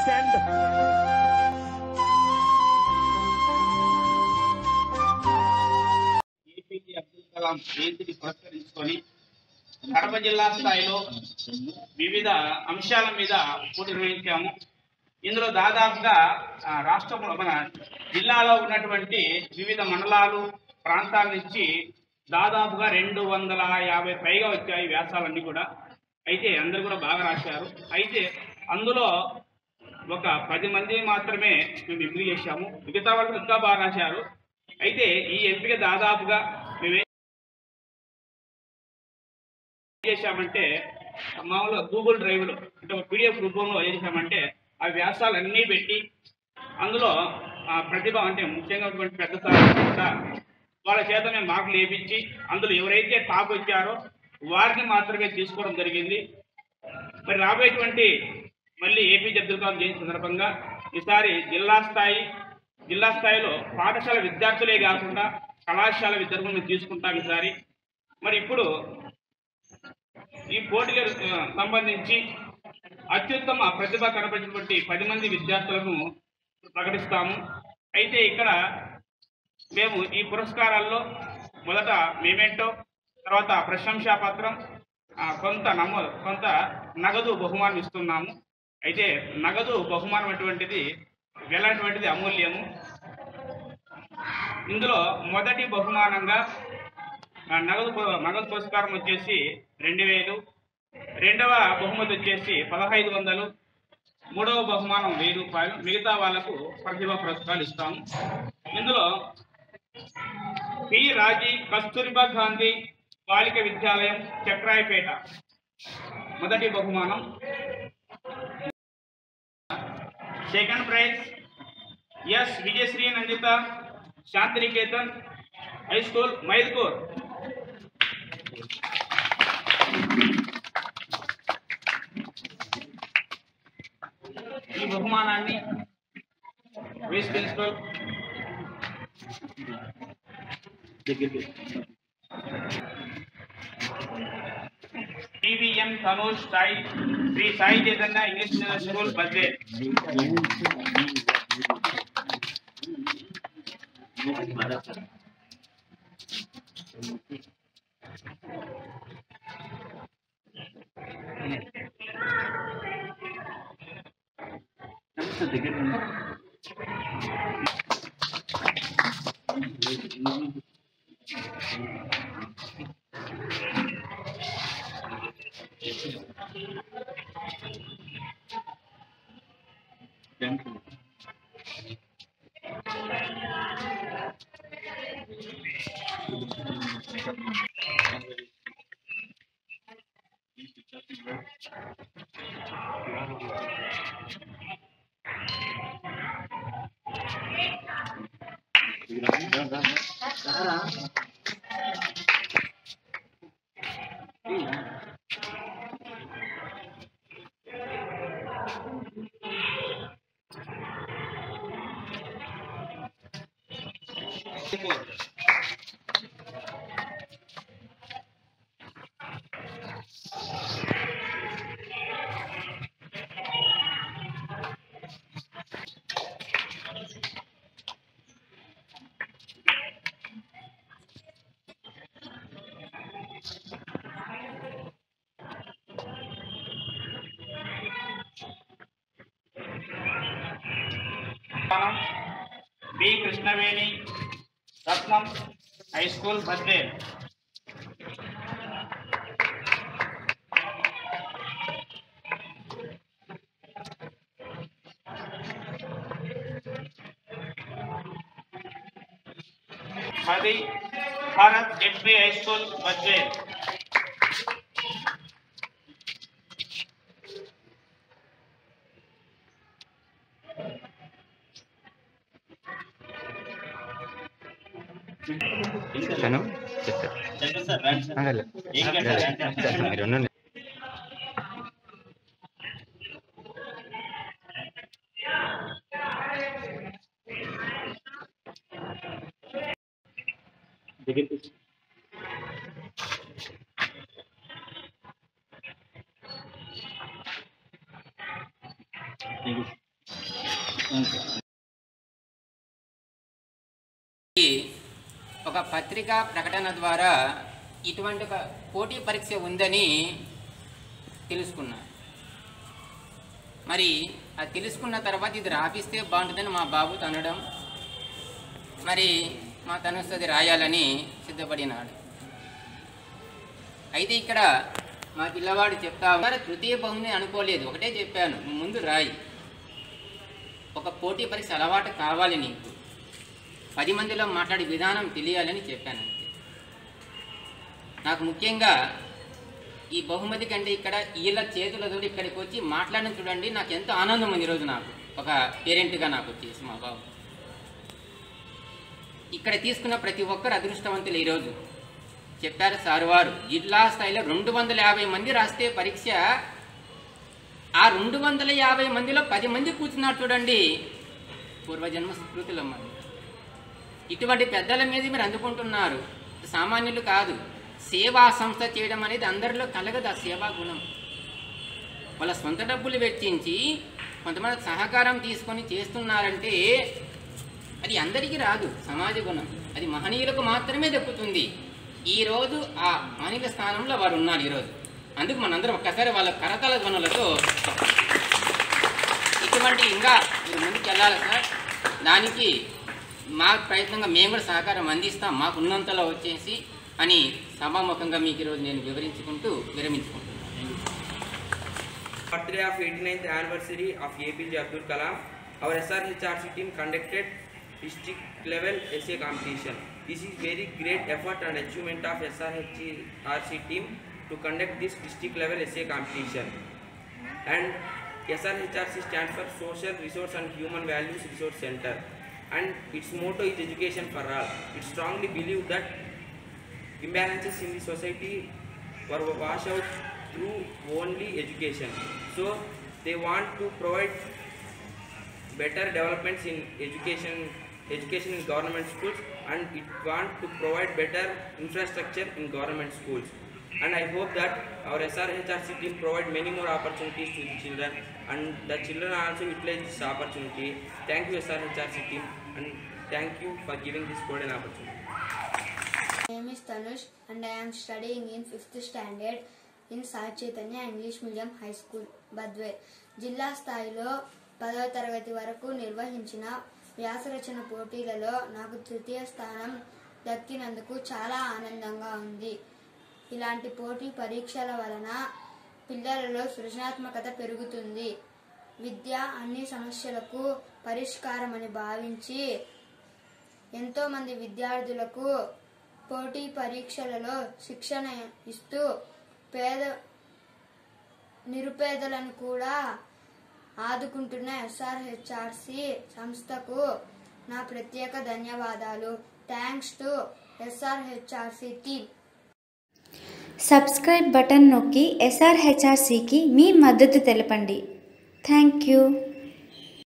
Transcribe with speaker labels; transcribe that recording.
Speaker 1: this end.
Speaker 2: A P J Abdul Kalam జయంతిని పురస్కరించుకొని కడప జిల్లా స్థాయిలో వివిధ అంశాల మీద పోటీ నిర్వహించాము ఇందులో దాదాపుగా ఆ, రాష్ట్రంలో మన జిల్లాలో ఉన్నటువంటి వివిధ మండలాలు ప్రాంతాల నుంచి దాదాపుగా రెండు వందల యాభై పైగా వచ్చాయి వ్యాసాలన్నీ కూడా అయితే అందరూ కూడా బాగా రాశారు అయితే అందులో ఒక పది మంది మాత్రమే మేము ఎంపిక చేశాము మిగతా వాళ్ళు ఇంకా బాగా రాశారు అయితే ఈ ఎంపిక దాదాపుగా మేము ఏం చేశామంటే మామూలుగా గూగుల్ డ్రైవ్లో అంటే ఒక పీడిఎఫ్ రూపంలో ఏం చేశామంటే ఆ వ్యాసాలు అన్నీ పెట్టి అందులో ఆ ప్రతిభ అంటే ముఖ్యంగా ఉన్నటువంటి పెద్ద స్థాయి కూడా వాళ్ళ చేత మేము మార్కులు వేయించి అందులో ఎవరైతే టాప్ వచ్చారో వారిని మాత్రమే తీసుకోవడం జరిగింది మరి రాబోయేటువంటి మళ్ళీ ఏపీ అబ్దుల్ కలాం జయంతి సందర్భంగా ఈసారి జిల్లా స్థాయి జిల్లా స్థాయిలో పాఠశాల విద్యార్థులే కాకుండా కళాశాల విద్యార్థులను తీసుకుంటాం ఈసారి మరి ఇప్పుడు ఈ పోటీలకు ఆ, సంబంధించి అత్యుత్తమ ప్రతిభ కనబడినటువంటి పది మంది విద్యార్థులను ప్రకటిస్తాము అయితే ఇక్కడ మేము ఈ పురస్కారాల్లో మొదట మేమేంటో తర్వాత ప్రశంసా పత్రం ఆ, కొంత నమో కొంత నగదు బహుమానం ఇస్తున్నాము అయితే నగదు బహుమానం అటువంటిది వెళ్ళటువంటిది అమూల్యము ఇందులో మొదటి బహుమానంగా ఆ, నగదు పు- నగదు పురస్కారం వచ్చేసి రెండు వేలు రెండవ బహుమతి వచ్చేసి పదహైదు వందలు మూడవ బహుమానం వెయ్యి రూపాయలు మిగతా వాళ్లకు ప్రతిభా పురస్కారాలు ఇస్తాము ఇందులో పి రాజీ కస్తూరిబా గాంధీ బాలిక విద్యాలయం చక్రాయపేట మొదటి బహుమానం second prize S Vijayasri Nanditha Shantiniketan high school Mydukur ఈ బహుమానాన్ని vice principal T V M Tanuj Sai Sri Sai Chaitanya English medium school బద్దే B Krishnaveni Ratnam high school బద్దే పది భారత్ జెడ్పీ హై స్కూల్ బద్దే
Speaker 3: చెప్తాను చెప్తాను ఆగలే. ఆగలే. మీరు ఉండండి.
Speaker 1: ఈ ఒక పత్రికా ప్రకటన ద్వారా ఇటువంటి ఒక పోటీ పరీక్ష ఉందని తెలుసుకున్నా మరి అది తెలుసుకున్న తర్వాత ఇది రాపిస్తే బాగుంటుందని మా బాబు తనడం మరి మా తనుస్తుంది రాయాలని సిద్ధపడినాడు అయితే ఇక్కడ మా పిల్లవాడు చెప్తా ఉన్నారు తృతీయ బహుమతి అనుకోలేదు ఒకటే చెప్పాను నువ్వు ముందు రాయి ఒక పోటీ పరీక్ష అలవాటు కావాలి నీకు పది మందిలో మాట్లాడే విధానం తెలియాలని చెప్పాను అంతే నాకు ముఖ్యంగా ఈ బహుమతి కంటే ఇక్కడ వీళ్ళ చేతులతో ఇక్కడికి వచ్చి మాట్లాడడం చూడండి నాకు ఎంతో ఆనందం ఉంది ఈరోజు నాకు ఒక పేరెంట్గా నాకు వచ్చేసి మా బాబు ఇక్కడ తీసుకున్న ప్రతి ఒక్కరు అదృష్టవంతులు ఈరోజు చెప్పారు సార్ వారు జిల్లా స్థాయిలో రెండు వందల యాభై మంది రాస్తే పరీక్ష ఆ రెండు వందల యాభై మందిలో పది మంది కూర్చున్నారు చూడండి పూర్వజన్మ స్మృతులమ్మ ఇటువంటి పెద్దల మీద మీరు అందుకుంటున్నారు సామాన్యులు కాదు సేవా సంస్థ చేయడం అనేది అందరిలో కలగదు ఆ సేవా గుణం వాళ్ళ సొంత డబ్బులు వెచ్చించి కొంతమంది సహకారం తీసుకొని చేస్తున్నారంటే అది అందరికీ రాదు సమాజ గుణం అది మహనీయులకు మాత్రమే దక్కుతుంది ఈరోజు ఆ మహనీయుల స్థానంలో వారు ఉన్నారు ఈరోజు అందుకు మనందరం ఒక్కసారి వాళ్ళ కరతల ధ్వనులతో ఇటువంటి ఇంకా మీరు ముందుకు వెళ్ళాలి సార్ దానికి మా ప్రయత్నంగా మేము కూడా సహకారం అందిస్తాం మాకు ఉన్నంతలో వచ్చేసి అని సభాముఖంగా మీకు ఈరోజు నేను వివరించుకుంటూ విరమించుకుంటున్నాను
Speaker 4: birthday of 89th anniversary of APJ Abdul Kalam, our SRHRC team conducted district level essay competition. This is very great effort and achievement of SRHRC team to conduct this district level essay competition. And SRHRC stands for Social Resource and Human Values Resource Center. And its motto is education for all. It strongly believes that imbalances in the society were washed out through only education. So they want to provide better developments in education education in government schools and it want to provide better infrastructure in government schools and i hope that our srhrc team provide many more opportunities to the children and the children also utilize this opportunity thank you srhrc team and thank you for giving this golden opportunity
Speaker 5: My name is Tanush and I am studying in 5th standard in Sai Chaitanya English Medium High School, Badwe. జిల్లా స్థాయిలో పదవ తరగతి వరకు నిర్వహించిన వ్యాసరచన పోటీలలో నాకు తృతీయ స్థానం దక్కినందుకు చాలా ఆనందంగా ఉంది ఇలాంటి పోటీ పరీక్షల వలన పిల్లలలో సృజనాత్మకత పెరుగుతుంది విద్య అన్ని సమస్యలకు పరిష్కారం అని భావించి ఎంతో మంది విద్యార్థులకు పోటీ పరీక్షలలో శిక్షణ ఇస్తూ పేద నిరుపేదలను కూడా ఆదుకుంటున్న ఎస్ఆర్హెచ్ఆర్సి సంస్థకు నా ప్రత్యేక ధన్యవాదాలు thanks to S R H R C team
Speaker 6: subscribe button నొక్కి ఎస్ఆర్హెచ్ఆర్సీకి మీ మద్దతు తెలపండి థ్యాంక్ యూ